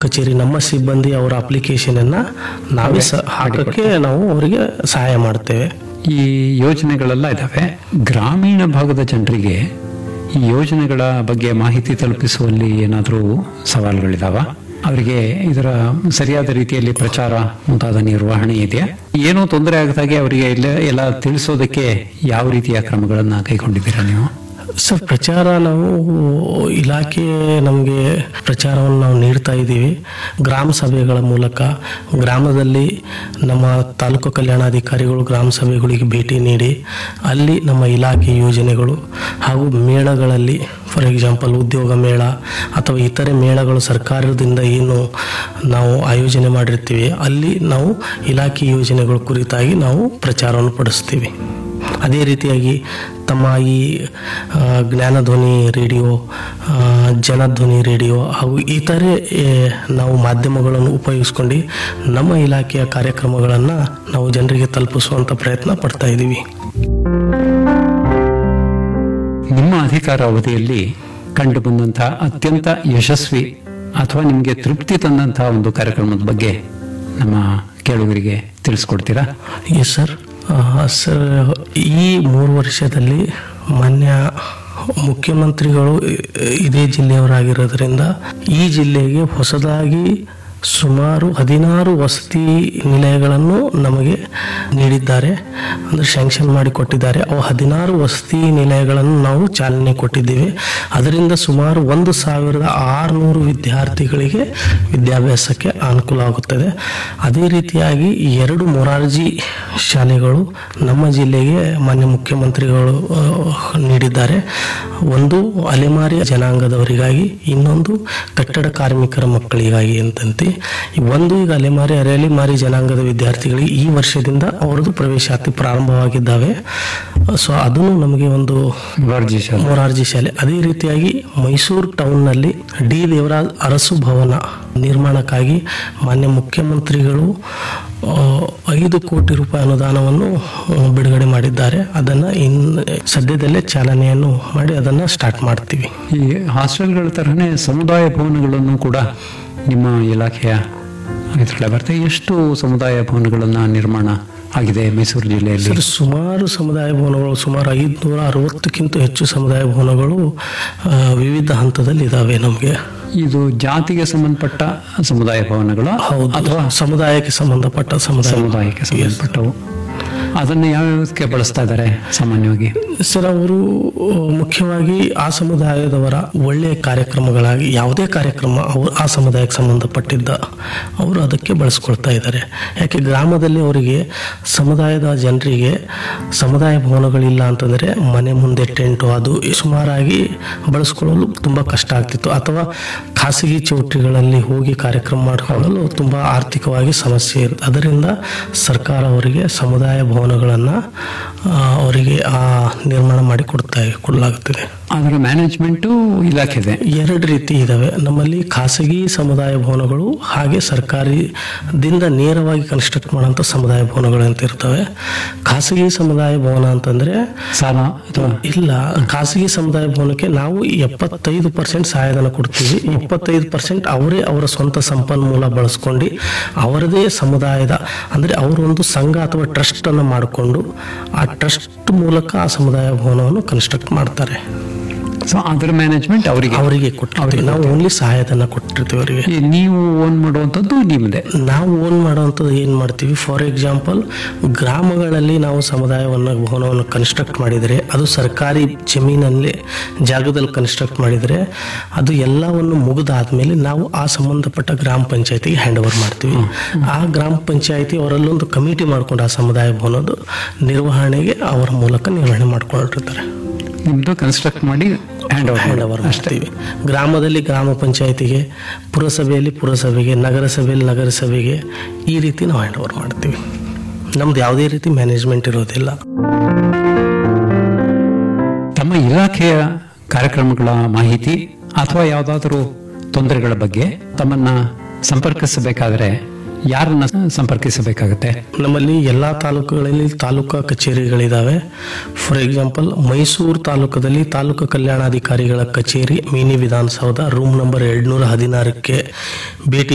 ಕಚೇರಿ ನಮ್ಮ ಸಿಬ್ಬಂದಿ ಅವರ ಅಪ್ಲಿಕೇಶನನ್ನು ನಾವೇ ಸ ಹಾಕೋಕ್ಕೆ ನಾವು ಅವರಿಗೆ ಸಹಾಯ ಮಾಡ್ತೇವೆ ಈ ಯೋಜನೆಗಳೆಲ್ಲ ಇದ್ದಾವೆ ಗ್ರಾಮೀಣ ಭಾಗದ ಜನರಿಗೆ ಈ ಯೋಜನೆಗಳ ಬಗ್ಗೆ ಮಾಹಿತಿ ತಲುಪಿಸುವಲ್ಲಿ ಏನಾದರೂ ಸವಾಲುಗಳಿದಾವ ಅವರಿಗೆ ಇದರ ಸರಿಯಾದ ರೀತಿಯಲ್ಲಿ ಪ್ರಚಾರ ಮುಂತಾದ ನಿರ್ವಹಣೆ ಇದೆಯಾ ಏನೋ ತೊಂದರೆ ಆಗದಾಗೆ ಅವರಿಗೆ ಇಲ್ಲ ಎಲ್ಲ ತಿಳಿಸೋದಕ್ಕೆ ಯಾವ ರೀತಿಯ ಕ್ರಮಗಳನ್ನ ಕೈಗೊಂಡಿದ್ದೀರಾ ನೀವು ಸರ್ ಪ್ರಚಾರ ನಾವು ಇಲಾಖೆ ನಮಗೆ ಪ್ರಚಾರವನ್ನು ನಾವು ನೀಡ್ತಾ ಇದ್ದೀವಿ ಗ್ರಾಮ ಸಭೆಗಳ ಮೂಲಕ ಗ್ರಾಮದಲ್ಲಿ ನಮ್ಮ ತಾಲೂಕು ಕಲ್ಯಾಣಾಧಿಕಾರಿಗಳು ಗ್ರಾಮ ಸಭೆಗಳಿಗೆ ಭೇಟಿ ನೀಡಿ ಅಲ್ಲಿ ನಮ್ಮ ಇಲಾಖೆ ಯೋಜನೆಗಳು ಹಾಗೂ ಮೇಳಗಳಲ್ಲಿ ಫಾರ್ ಎಕ್ಸಾಂಪಲ್ ಉದ್ಯೋಗ ಮೇಳ ಅಥವಾ ಇತರೆ ಮೇಳಗಳು ಸರ್ಕಾರದಿಂದ ಏನು ನಾವು ಆಯೋಜನೆ ಮಾಡಿರ್ತೀವಿ ಅಲ್ಲಿ ನಾವು ಇಲಾಖೆ ಯೋಜನೆಗಳ ಕುರಿತಾಗಿ ನಾವು ಪ್ರಚಾರವನ್ನು ಪಡಿಸ್ತೀವಿ ಅದೇ ರೀತಿಯಾಗಿ ತಮ್ಮ ಈ ಆ, ಜ್ಞಾನಧ್ವನಿ ರೇಡಿಯೋ ಆ, ಜನಧ್ವನಿ ರೇಡಿಯೋ ಹಾಗೂ ಇತರೆ ಏ, ನಾವು ಮಾಧ್ಯಮಗಳನ್ನು ಉಪಯೋಗಿಸ್ಕೊಂಡು ನಮ್ಮ ಇಲಾಖೆಯ ಕಾರ್ಯಕ್ರಮಗಳನ್ನು ನಾವು ಜನರಿಗೆ ತಲುಪಿಸುವಂಥ ಪ್ರಯತ್ನ ಪಡ್ತಾ ಇದ್ದೀವಿ ನಿಮ್ಮ ಅಧಿಕಾರ ಅವಧಿಯಲ್ಲಿ ಕಂಡು ಬಂದಂತಹ ಅತ್ಯಂತ ಯಶಸ್ವಿ ಅಥವಾ ನಿಮಗೆ ತೃಪ್ತಿ ತಂದಂತಹ ಒಂದು ಕಾರ್ಯಕ್ರಮದ ಬಗ್ಗೆ ನಮ್ಮ ಕೇಳುಗರಿಗೆ ತಿಳಿಸ್ಕೊಡ್ತೀರಾ ಎಸ್ ಸರ್ ಸರ್ ಈ ಮೂರು ವರ್ಷದಲ್ಲಿ ಮಾನ್ಯ ಮುಖ್ಯಮಂತ್ರಿಗಳು ಇ- ಇದೇ ಜಿಲ್ಲೆಯವರಾಗಿರೋದ್ರಿಂದ ಈ ಜಿಲ್ಲೆಗೆ ಹೊಸದಾಗಿ ಸುಮಾರು ಹದಿನಾರು ವಸತಿ ನಿಲಯಗಳನ್ನು ನಮಗೆ ನೀಡಿದ್ದಾರೆ ಅಂದರೆ ಸ್ಯಾಂಕ್ಷನ್ ಮಾಡಿ ಕೊಟ್ಟಿದ್ದಾರೆ ಅವು ಹದಿನಾರು ವಸತಿ ನಿಲಯಗಳನ್ನು ನಾವು ಚಾಲನೆ ಕೊಟ್ಟಿದ್ದೇವೆ ಅದರಿಂದ ಸುಮಾರು ಒಂದು ಸಾವಿರದ ಆರುನೂರು ವಿದ್ಯಾರ್ಥಿಗಳಿಗೆ ವಿದ್ಯಾಭ್ಯಾಸಕ್ಕೆ ಅನುಕೂಲ ಆಗುತ್ತದೆ ಅದೇ ರೀತಿಯಾಗಿ ಎರಡು ಮೊರಾರ್ಜಿ ಶಾಲೆಗಳು ನಮ್ಮ ಜಿಲ್ಲೆಗೆ ಮಾನ್ಯ ಮುಖ್ಯಮಂತ್ರಿಗಳು ಆ, ನೀಡಿದ್ದಾರೆ ಒಂದು ಅಲೆಮಾರಿ ಜನಾಂಗದವರಿಗಾಗಿ ಇನ್ನೊಂದು ಕಟ್ಟಡ ಕಾರ್ಮಿಕರ ಮಕ್ಕಳಿಗಾಗಿ ಅಂತಂತೆ ಈ ಒಂದು ಈಗ ಅಲೆಮಾರಿ ಅರೆಅಲೆಮಾರಿ ಜನಾಂಗದ ವಿದ್ಯಾರ್ಥಿಗಳಿಗೆ ಈ ವರ್ಷದಿಂದ ಅವರದ್ದು ಪ್ರವೇಶಾತಿ ಪ್ರಾರಂಭವಾಗಿದ್ದಾವೆ ಸೊ ಅದನ್ನು ನಮಗೆ ಒಂದು ಮೊರಾರ್ಜಿ ಶಾಲೆ ಮೊರಾರ್ಜಿ ಶಾಲೆ ಅದೇ ರೀತಿಯಾಗಿ ಮೈಸೂರು ಟೌನ್ನಲ್ಲಿ ಡಿ ದೇವರಾಜ್ ಅರಸು ಭವನ ನಿರ್ಮಾಣಕ್ಕಾಗಿ ಮಾನ್ಯ ಮುಖ್ಯಮಂತ್ರಿಗಳು ಆ, ಐದು ಕೋಟಿ ರೂಪಾಯಿ ಅನುದಾನವನ್ನು ಆ, ಬಿಡುಗಡೆ ಮಾಡಿದ್ದಾರೆ ಅದನ್ನು ಇನ್ ಸದ್ಯದಲ್ಲೇ ಚಾಲನೆಯನ್ನು ಮಾಡಿ ಅದನ್ನು ಸ್ಟಾರ್ಟ್ ಮಾಡ್ತೀವಿ ಈ ಹಾಸ್ಟೆಲ್ಗಳ ತರಹನೇ ಸಮುದಾಯ ಭವನಗಳನ್ನು ಕೂಡ ನಿಮ್ಮ ಇಲಾಖೆಯ ಇದರೊಳಗೆ ಬರ್ತದೆ ಎಷ್ಟು ಸಮುದಾಯ ಭವನಗಳನ್ನ ನಿರ್ಮಾಣ ಆಗಿದೆ ಮೈಸೂರು ಜಿಲ್ಲೆಯಲ್ಲಿ ಸರ್ ಸುಮಾರು ಸಮುದಾಯ ಭವನಗಳು ಸುಮಾರು ಐದುನೂರ ಅರವತ್ತಕ್ಕಿಂತ ಹೆಚ್ಚು ಸಮುದಾಯ ಭವನಗಳು ಆ, ವಿವಿಧ ಹಂತದಲ್ಲಿ ಇದಾವೆ ನಮಗೆ ಇದು ಜಾತಿಗೆ ಸಂಬಂಧಪಟ್ಟ ಸಮುದಾಯ ಭವನಗಳು ಹೌದು ಅಥವಾ ಸಮುದಾಯಕ್ಕೆ ಸಂಬಂಧಪಟ್ಟ ಸಮುದಾಯ ಸಮುದಾಯಕ್ಕೆ ಸಂಬಂಧಪಟ್ಟವು ಅದನ್ನ ಯಾವ್ಯಾವಕ್ಕೆ ಬಳಸ್ತಾ ಇದ್ದಾರೆ ಸಾಮಾನ್ಯವಾಗಿ ಸರ್ ಅವರು ಆ, ಮುಖ್ಯವಾಗಿ ಆ ಸಮುದಾಯದವರ ಒಳ್ಳೆಯ ಕಾರ್ಯಕ್ರಮಗಳಾಗಿ ಯಾವುದೇ ಕಾರ್ಯಕ್ರಮ ಅವರು ಆ ಸಮುದಾಯಕ್ಕೆ ಸಂಬಂಧಪಟ್ಟಿದ್ದ ಅವರು ಅದಕ್ಕೆ ಬಳಸ್ಕೊಳ್ತಾ ಇದ್ದಾರೆ ಯಾಕೆ ಗ್ರಾಮದಲ್ಲಿ ಅವರಿಗೆ ಸಮುದಾಯದ ಜನರಿಗೆ ಸಮುದಾಯ ಭವನಗಳಿಲ್ಲ ಅಂತಂದರೆ ಮನೆ ಮುಂದೆ ಟೆಂಟು ಅದು ಸುಮಾರಾಗಿ ಬಳಸ್ಕೊಳ್ಳಲು ತುಂಬ ಕಷ್ಟ ಆಗ್ತಿತ್ತು ಅಥವಾ ಖಾಸಗಿ ಚೌಟ್ರಿಗಳಲ್ಲಿ ಹೋಗಿ ಕಾರ್ಯಕ್ರಮ ಮಾಡಿಕೊಳ್ಳಲು ತುಂಬ ಆರ್ಥಿಕವಾಗಿ ಸಮಸ್ಯೆ ಇರುತ್ತೆ ಅದರಿಂದ ಸರ್ಕಾರ ಅವರಿಗೆ ಸಮುದಾಯ ಭವನಗಳನ್ನು ಅವರಿಗೆ ಆ ನಿರ್ಮಾಣ ಮಾಡಿ ಕೊಡ್ತಾ ಕೊಡಲಾಗುತ್ತದೆ ಅದರ ಮ್ಯಾನೇಜ್ಮೆಂಟು ಇಲಾಖೆದೆ ಎರಡು ರೀತಿ ಇದಾವೆ ನಮ್ಮಲ್ಲಿ ಖಾಸಗಿ ಸಮುದಾಯ ಭವನಗಳು ಹಾಗೆ ಸರ್ಕಾರದಿಂದ ನೇರವಾಗಿ ಕನ್ಸ್ಟ್ರಕ್ಟ್ ಮಾಡೋಂಥ ಸಮುದಾಯ ಭವನಗಳು ಅಂತ ಇರ್ತವೆ ಖಾಸಗಿ ಸಮುದಾಯ ಭವನ ಅಂತಂದ್ರೆ ಸಾಲ ಅಥವಾ ಇಲ್ಲ ಖಾಸಗಿ ಸಮುದಾಯ ಭವನಕ್ಕೆ ನಾವು ಎಪ್ಪತ್ತೈದು ಪರ್ಸೆಂಟ್ ಸಹಾಯಧನ ಕೊಡ್ತೀವಿ ಇಪ್ಪತ್ತೈದು ಪರ್ಸೆಂಟ್ ಅವರೇ ಅವರ ಸ್ವಂತ ಸಂಪನ್ಮೂಲ ಬಳಸ್ಕೊಂಡು ಅವರದೇ ಸಮುದಾಯದ ಅಂದರೆ ಅವರು ಒಂದು ಸಂಘ ಅಥವಾ ಟ್ರಸ್ಟ್ ಅನ್ನು ಮಾಡಿಕೊಂಡು ಆ ಟ್ರಸ್ಟ್ ಮೂಲಕ ಆ ಸಮುದಾಯ ಭವನವನ್ನು ಕನ್ಸ್ಟ್ರಕ್ಟ್ ಮಾಡ್ತಾರೆ ಸೊ ಅದರ ಮ್ಯಾನೇಜ್ಮೆಂಟ್ ಅವರಿಗೆ ಅವರಿಗೆ ಕೊಟ್ಟಿರ್ತೀವಿ ನಾವು ಓನ್ಲಿ ಸಹಾಯಧನ ಕೊಟ್ಟಿರ್ತೀವಿ ಅವರಿಗೆ ಈ ನೀವು ಓನ್ ಮಾಡುವಂಥದ್ದು ನಿಮ್ಮದೇ ನಾವು ಓನ್ ಮಾಡುವಂಥದ್ದು ಏನು ಮಾಡ್ತೀವಿ ಫಾರ್ ಎಕ್ಸಾಂಪಲ್ ಗ್ರಾಮಗಳಲ್ಲಿ ನಾವು ಸಮುದಾಯವನ್ನು ಭವನವನ್ನು ಕನ್ಸ್ಟ್ರಕ್ಟ್ ಮಾಡಿದರೆ ಅದು ಸರ್ಕಾರಿ ಜಮೀನಲ್ಲಿ ಜಾಗದಲ್ಲಿ ಕನ್ಸ್ಟ್ರಕ್ಟ್ ಮಾಡಿದರೆ ಅದು ಎಲ್ಲವನ್ನು ಮುಗಿದಾದ್ಮೇಲೆ ನಾವು ಆ ಸಂಬಂಧಪಟ್ಟ ಗ್ರಾಮ ಪಂಚಾಯತಿಗೆ ಹ್ಯಾಂಡ್ ಓವರ್ ಮಾಡ್ತೀವಿ ಆ ಗ್ರಾಮ ಪಂಚಾಯತಿ ಅವರಲ್ಲೊಂದು ಕಮಿಟಿ ಮಾಡ್ಕೊಂಡು ಆ ಸಮುದಾಯ ಭವನದ ನಿರ್ವಹಣೆಗೆ ಅವರ ಮೂಲಕ ನಿರ್ವಹಣೆ ಮಾಡ್ಕೊಂಡಿರ್ತಾರೆ ನಿಮ್ದು ಕನ್ಸ್ಟ್ರಕ್ಟ್ ಮಾಡಿ ಹ್ಯಾಂಡ್ ಹ್ಯಾಂಡ್ ಓವರ್ ಓವರ್ ಮಾಡ್ತೀವಿ ಗ್ರಾಮದಲ್ಲಿ ಗ್ರಾಮ ಪಂಚಾಯತಿಗೆ ಪುರಸಭೆಯಲ್ಲಿ ಪುರಸಭೆಗೆ ನಗರಸಭೆಯಲ್ಲಿ ನಗರಸಭೆಗೆ ಈ ರೀತಿ ನಾವು ಹ್ಯಾಂಡ್ ಓವರ್ ಮಾಡ್ತೀವಿ ನಮ್ದು ಯಾವುದೇ ರೀತಿ ಮ್ಯಾನೇಜ್ಮೆಂಟ್ ಇರೋದಿಲ್ಲ ತಮ್ಮ ಇಲಾಖೆಯ ಕಾರ್ಯಕ್ರಮಗಳ ಮಾಹಿತಿ ಅಥವಾ ಯಾವುದಾದರೂ ತೊಂದರೆಗಳ ಬಗ್ಗೆ ತಮ್ಮನ್ನ ಸಂಪರ್ಕಿಸಬೇಕಾದ್ರೆ ಯಾರನ್ನ ಸಂಪರ್ಕಿಸಬೇಕಾಗತ್ತೆ ನಮ್ಮಲ್ಲಿ ಎಲ್ಲ ತಾಲೂಕುಗಳಲ್ಲಿ ತಾಲೂಕಾ ಕಚೇರಿಗಳಿದ್ದಾವೆ ಫಾರ್ ಎಕ್ಸಾಂಪಲ್ ಮೈಸೂರು ತಾಲೂಕದಲ್ಲಿ ತಾಲೂಕು ಕಲ್ಯಾಣಾಧಿಕಾರಿಗಳ ಕಚೇರಿ ಮಿನಿ ವಿಧಾನಸೌಧ ರೂಮ್ ನಂಬರ್ ಎರಡ್ನೂರ ಹದಿನಾರಕ್ಕೆ ಭೇಟಿ